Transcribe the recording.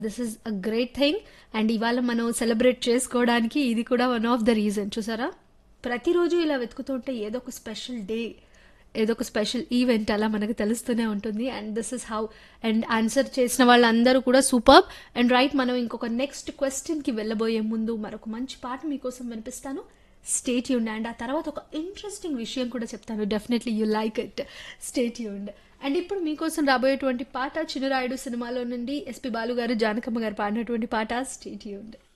this is a great thing and ఇవాళ మనం celebrate చేసుకోవడానికి ఇది కూడా వన్ ఆఫ్ ద రీజన్ చూసారా ప్రతిరోజు ఇలా వెతుకుతుంటే ఏదో ఒక స్పెషల్ డే ఏదో ఒక స్పెషల్ ఈవెంట్ అలా మనకు తెలుస్తూనే ఉంటుంది and this is how and answer చేసిన వాళ్ళందరూ కూడా సూపర్ అండ్ రైట్ మనం ఇంకొక నెక్స్ట్ క్వశ్చన్కి వెళ్ళబోయే ముందు మరొక మంచి పాట మీకోసం వినిపిస్తాను స్టేట్ యూండ్ అండ్ ఆ తర్వాత ఒక ఇంట్రెస్టింగ్ విషయం కూడా చెప్తాను definitely you like it stay tuned and ఇప్పుడు మీకోసం రాబోయేటువంటి పాట చిన్నరాయుడు సినిమాలో నుండి ఎస్పి బాలు గారు జానకమ్మ గారు పాడినటువంటి పాట స్టేట్ యూండ్